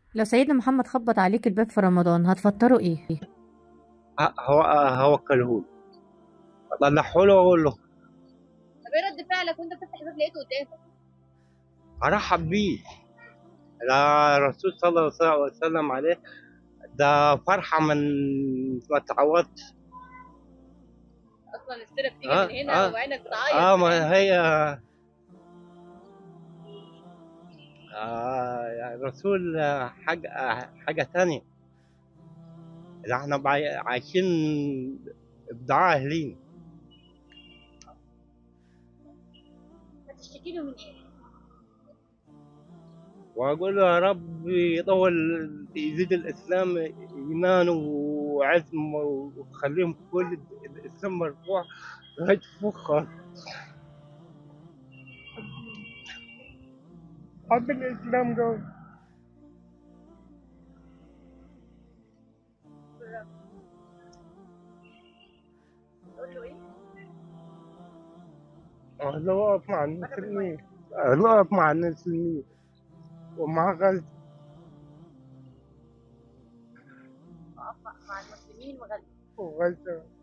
لو سيدنا محمد خبط عليك الباب في رمضان هتفطروا ايه ه- هو هوكله اطلعه له واقول له طب ايه رد فعلك وانت بتفتح الباب لقيته قدامك ارحب بيه ده الرسول صلى الله عليه وسلم عليه ده فرحه من ما تعوضش اصلا السيره بتيجي آه، من هنا آه. وعينك بتعيط اه ما هي آه يعني الرسول حاجة حاجة تانية ده احنا بعي- عايشين بدعاء أهلين هتشتكي له من ايه وأقول له يا رب يطول يزيد الإسلام إيمان وعزم وخليهم كل الإسلام مرفوع لغاية فوق خالص حب الإسلام قوي تقول له ايه اللي واقف مع المسلمين اللي واقف مع المسلمين ومع غزة اقف مع المسلمين وغزه وغزة